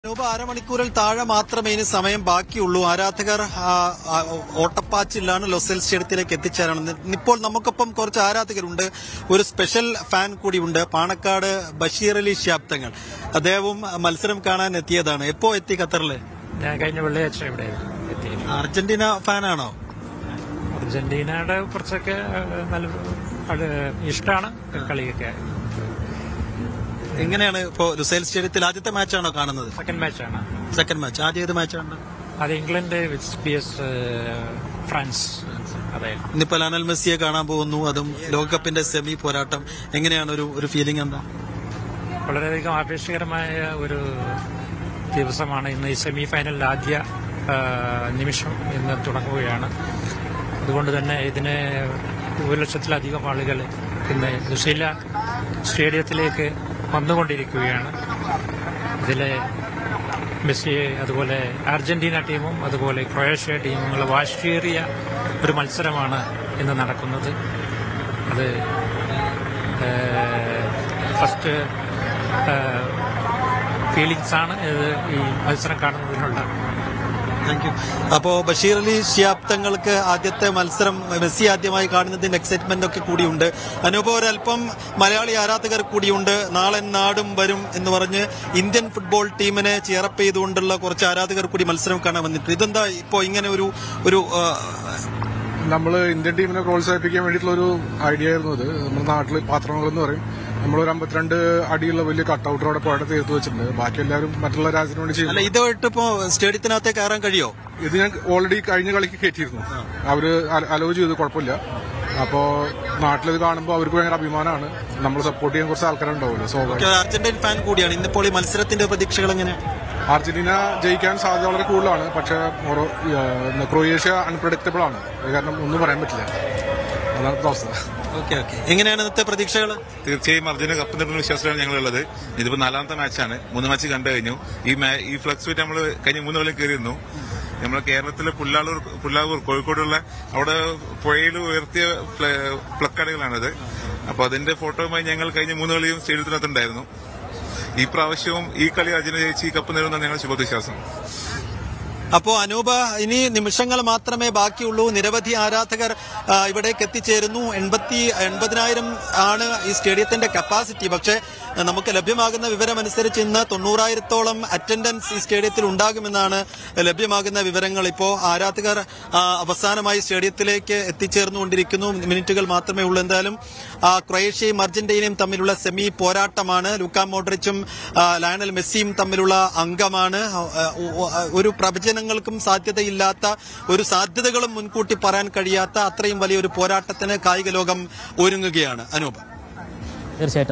അനൂപ് അരമണിക്കൂറിൽ താഴെ മാത്രമേ ഇനി സമയം ബാക്കിയുള്ളൂ ആരാധകർ ആ, ആ, ഓട്ടപ്പാച്ചിലാണ് ലൊസൽ സ്റ്റേഡിയത്തിലേക്ക് എത്തിച്ചേരണം ഇപ്പോൾ നമുക്കൊപ്പം കുറച്ച് ആരാധകരുണ്ട് ഒരു സ്പെഷ്യൽ ഫാൻ കൂടിയുണ്ട് പാണക്കാട് ബഷീർ അലി ശാബ്ദങ്ങൾ അദ്ദേഹവും മത്സരം കാണാൻ എത്തിയതാണ് എപ്പോ എത്തി ഖത്തറില് ഞാൻ കഴിഞ്ഞ വെള്ളിയാഴ്ച ഇവിടെ എത്തി അർജന്റീന ഫാനാണോ അർജന്റീനയുടെ കുറച്ചൊക്കെ ഏഹ്, നല്ല അത് ഇഷ്ടമാണ് കളിയൊക്കെ എങ്ങനെയാണ് ഇപ്പോ ലുസൈൽ സ്റ്റേഡിയത്തിൽ ആദ്യത്തെ മാച്ചാണോ കാണുന്നത് സെക്കൻഡ് മാച്ചാണ് സെക്കൻഡ് മാച്ച് ആദ്യ ഏത് മാച്ചാണ് അത് England with P S France അതെ ഇന്നിപ്പോ ലയണൽ മെസ്സിയെ കാണാൻ പോകുന്നു അതും ലോകകപ്പിന്റെ സെമി പോരാട്ടം എങ്ങനെയാണ് ഒരു ഒരു ഫീലിംഗ് എന്താ വളരെയധികം ആവേശകരമായ ഒരു ദിവസമാണ് ഇന്ന് ഈ സെമി ഫൈനലിൽ ആദ്യ ആ, നിമിഷം ഇന്ന് തുടങ്ങുകയാണ് അതുകൊണ്ട് തന്നെ ഇതിന് ഒരു ലക്ഷത്തിലധികം ആളുകൾ ഇന്ന് ലുസൈല സ്റ്റേഡിയത്തിലേക്ക് വന്നുകൊണ്ടിരിക്കുകയാണ് ഇതിലെ മെസ്സി അതുപോലെ അർജന്റീന ടീമും അതുപോലെ ക്രൊയേഷ്യ ടീമുകൾ വാശിയേറിയ ഒരു മത്സരമാണ് ഇന്ന് നടക്കുന്നത് അത് ഫസ്റ്റ് ഫീലിങ്സ് ആണ് ഇത് ഈ മത്സരം കാണുന്നതിനുള്ള താങ്ക് യു അപ്പോ ബഷീർ അലി ഷിയാബ് തങ്ങൾക്ക് ആദ്യത്തെ മത്സരം മെസ്സി ആദ്യമായി കാണുന്നതിന്റെ എക്സൈറ്റ്മെന്റ് ഒക്കെ കൂടിയുണ്ട് അനുഭവം ഒരല്പം മലയാളി ആരാധകർ കൂടിയുണ്ട് നാളെ നാടും വരും എന്ന് പറഞ്ഞ് ഇന്ത്യൻ ഫുട്ബോൾ ടീമിനെ ചിയറപ്പ് ചെയ്തുകൊണ്ടുള്ള കുറച്ച് ആരാധകർ കൂടി മത്സരം കാണാൻ വന്നിട്ടുണ്ട് ഇതെന്താ ഇപ്പോ ഇങ്ങനെ ഒരു ഒരു ആ, നമ്മൾ ഇന്ത്യൻ ടീമിനെ പ്രോത്സാഹിപ്പിക്കാൻ വേണ്ടിയിട്ടുള്ള ഒരു ഐഡിയ ആയിരുന്നു ഇത് നമ്മുടെ നാട്ടിൽ പാത്രങ്ങൾ എന്ന് പറയും നമ്മളൊരു അമ്പത്തിരണ്ട് അടിയുള്ള വലിയ കട്ടൗട്ടർ അവിടെ പുഴയുടെ തീർത്ത് വെച്ചിട്ടുണ്ട് ബാക്കി എല്ലാവരും മറ്റുള്ള രാജ്യത്തിന് വേണ്ടി ചെയ്യും അല്ല ഇതുമായിട്ട് ഇപ്പോ സ്റ്റേഡിയത്തിനകത്തേക്ക് കയറാൻ കഴിയോ ഇത് ഞാൻ ഓൾറെഡി കഴിഞ്ഞ കളിക്ക് കയറ്റിയിരുന്നു അവര് അലോ ചെയ്തു കുഴപ്പമില്ല അപ്പോ നാട്ടിലിത് കാണുമ്പോൾ അവർക്ക് ഭയങ്കര അഭിമാനമാണ് നമ്മൾ സപ്പോർട്ട് ചെയ്യാൻ കുറച്ച് ആൾക്കാരുണ്ടാവുമല്ലോ സ്വാഭാവികം അർജന്റീൻ ഫാൻ കൂടിയാണ് ഇന്നിപ്പോൾ ഈ മത്സരത്തിന്റെ പ്രതീക്ഷകൾ എങ്ങനെ അർജന്റീന ജയിക്കാൻ സാധ്യത വളരെ കൂടുതലാണ് പക്ഷേ മൊറോ ഏഹ്, ക്രൊയേഷ്യ അൺപ്രഡിക്റ്റബിൾ ആണ് അത് കാരണം ഒന്നും പറയാൻ പറ്റില്ല അതാണ് ഇപ്പോഴത്തെ അവസ്ഥ ഓക്കെ ഓക്കെ എങ്ങനെയാണ് ഇന്നത്തെ പ്രതീക്ഷകൾ തീർച്ചയായും അർജുന കപ്പ് നേടുന്ന വിശ്വാസത്തിലാണ് ഞങ്ങളുള്ളത് ഇതിപ്പോ നാലാമത്തെ മാച്ചാണ് മൂന്ന് മാച്ച് കണ്ടു കഴിഞ്ഞു ഈ മാ- ഈ ഫ്ലക്സ് വെച്ച് നമ്മൾ കഴിഞ്ഞ മൂന്ന് കൊല്ലം കയറിയിരുന്നു നമ്മുടെ കേരളത്തിലെ പുല്ലാളൂർ പുല്ലാവൂർ കോഴിക്കോടുള്ള അവിടെ പുഴയിൽ ഉയർത്തിയ ഫ്ല- പ്ലക്കാർഡുകളാണിത് അപ്പൊ അതിന്റെ ഫോട്ടോയുമായി ഞങ്ങൾ കഴിഞ്ഞ മൂന്ന് കളിയും സ്റ്റേഡിയത്തിനകത്തുണ്ടായിരുന്നു ഈ പ്രാവശ്യവും ഈ കളി അർജുന ജയിച്ച് ഈ കപ്പ് നേടുന്ന ഞങ്ങളുടെ ശുഭവിശ്വാസം അപ്പോ അനൂപ ഇനി നിമിഷങ്ങൾ മാത്രമേ ബാക്കിയുള്ളൂ നിരവധി ആരാധകർ ആ, ഇവിടേക്ക് എത്തിച്ചേരുന്നു എൺപത്തി എൺപതിനായിരം ആണ് ഈ സ്റ്റേഡിയത്തിന്റെ കപ്പാസിറ്റി പക്ഷേ ആ, നമുക്ക് ലഭ്യമാകുന്ന വിവരമനുസരിച്ച് ഇന്ന് തൊണ്ണൂറായിരത്തോളം അറ്റൻഡൻസ് ഈ സ്റ്റേഡിയത്തിൽ ഉണ്ടാകുമെന്നാണ് ലഭ്യമാകുന്ന വിവരങ്ങൾ ഇപ്പോ ആരാധകർ ആ, അവസാനമായി സ്റ്റേഡിയത്തിലേക്ക് എത്തിച്ചേർന്നുകൊണ്ടിരിക്കുന്നു മിനിറ്റുകൾ മാത്രമേ ഉള്ളൂ എന്തായാലും ആ, ക്രൊയേഷ്യയും അർജന്റീനയും തമ്മിലുള്ള സെമി പോരാട്ടമാണ് ലൂക്ക മോഡ്രിച്ചും ആ, ലയണൽ മെസ്സിയും തമ്മിലുള്ള അംഗമാണ് ആ, ആ, ഒരു പ്രവചനങ്ങൾക്കും സാധ്യതയില്ലാത്ത ഒരു സാധ്യതകളും മുൻകൂട്ടി പറയാൻ കഴിയാത്ത അത്രയും വലിയൊരു പോരാട്ടത്തിന് കായിക ലോകം ഒരുങ്ങുകയാണ് അനൂപ് തീർച്ചയായിട്ടും